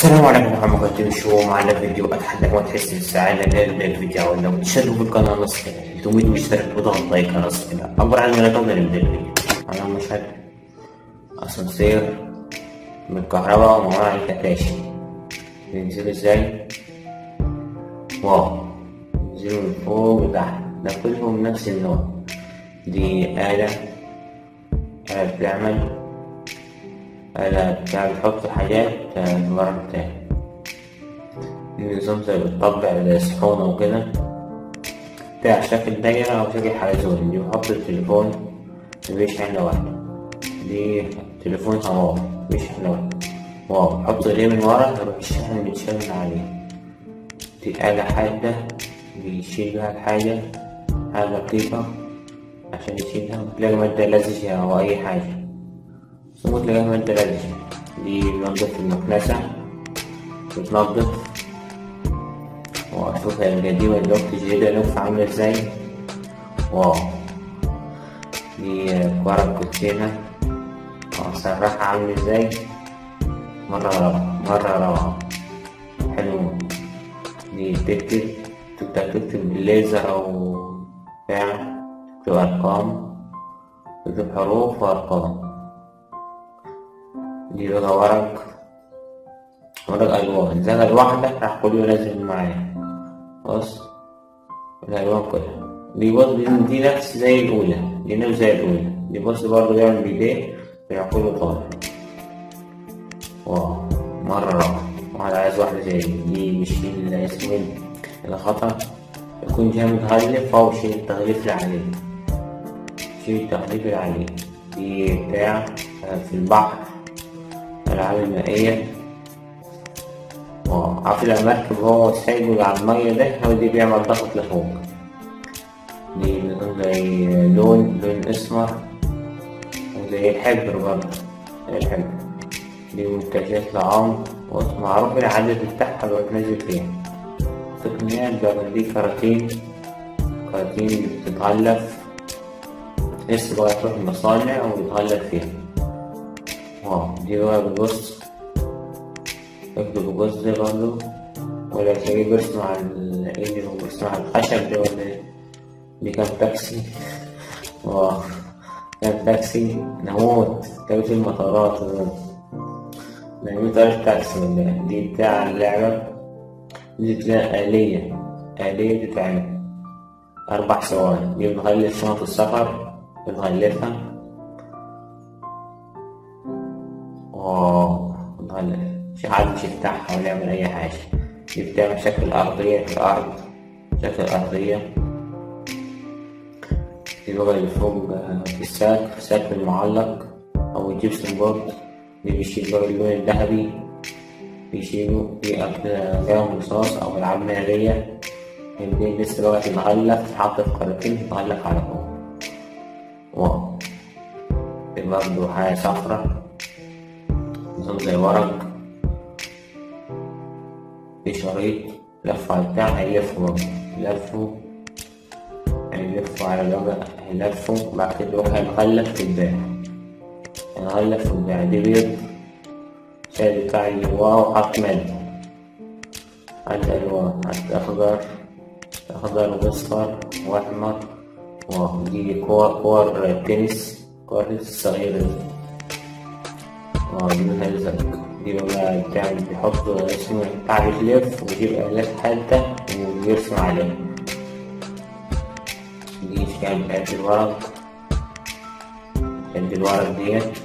السلام عليكم ورحمة الله وبركاته شو معنا فيديو أتحدث ما تحس بالسعادة لنبدأ الفيديو ولا تشتركوا في القناة نص كده 300 مشترك وضغط لايك نص كده عبر عن ما قبل نبدأ الفيديو أنا مشهد أسانسير من الكهرباء ومعاه الكتاشي بينزلوا ازاي واو بينزلوا من فوق لتحت ده كلهم نفس النوع دي آلة آلة بتعمل آلة بتاع بتحط حاجات في الورق بتاعي دي نظام زي بتطبع زي صحونة وكده بتاع شكل دايرة أو شكل حلزون دي بحط التليفون بيشحن لوحده دي تليفون هواوي بيشحن لوحده واو بحط ايديه من ورا يروح الشحن بيتشال من عليه دي آلة حادة بيشيل بيها الحاجة حاجة دقيقة عشان يشيلها وتلاقي مادة لزجة أو أي حاجة ثم تلاقيها مادة لزجة دي بنضف المكنسة بتنضف وأشوف القديمة الوقت الجديدة لوف عاملة ازاي واو دي ورق كوتشينة وأسرحها عامل ازاي مرة روعة مرة روعة حلو دي تكتب تقدر تكتب بالليزر أو بتاع تكتب أرقام تكتب حروف وأرقام دي بقى ورق ورق ألوان زي الواحدة راح كله ينزل معايا بص الألوان كلها دي بص دي نفس زي الأولى دي نفس زي الأولى دي بص برضه بيعمل بإيديه راح كله طالع واو مرة روعة واحد عايز واحدة زي دي دي بيشيل اسمه الخطأ يكون جاي متغلف أو شيل التغليف اللي عليه شيل التغليف اللي عليه دي بتاع في البحر الألعاب المائية واو عارف المركب هو سايبه على المية ده هو دي بيعمل ضغط لفوق دي نظام زي لون لون أسمر زي الحبر برضه زي الحبر دي منتجات لعام ومعروف العدد بتاعها اللي بتنزل فيها تقنيات بقى دي كراتين كراتين اللي بتتغلف لسه بقى تروح المصانع وبتغلف فيها واو دي بقى بتبص اكتب بص ده برضه ولا تلاقيه بيرسم على الايد وبيرسم على الخشب ده ولا ايه دي كان تاكسي واو كان تاكسي نموت تاكسي المطارات نعمل طريقة تاكسي ولا دي بتاع اللعبة دي بتاع آلية آلية بتتعمل أربع ثواني دي بنغلف شنط السفر بنغلفها واو بنغلف مش حد مش يفتحها ولا يعمل أي حاجة دي بتعمل شكل أرضية في الأرض شكل أرضية دي بقى اللي فوق في الساك في الساك المعلق أو الجبسون بورد اللي بيشيل بقى اللون الذهبي بيشيلوا في أجزاء رصاص أو ألعاب نارية يمكن لسه بقى تتغلف تتحط في قارتين تتغلف على فوق واو في برضه حاجة صفرا نظام زي ورق في شريط لف على البتاع هيلفوا برضه يلفوا هيلفوا على الوجه هيلفوا بعد كده يروح هيتغلف في الباع هنغلف وبتاع دي بيض شايل بتاع واو حط مادة حط ألوان حط أخضر أخضر وأصفر وأحمر واو دي كور كور تنس كور تنس صغيرة دي واو دي مهزك دي بقى بتاع بيحط اسمه بتاع بيلف ويجيب آلات حادة ويرسم عليها دي أشكال بتاعت الورق قد الورق ديت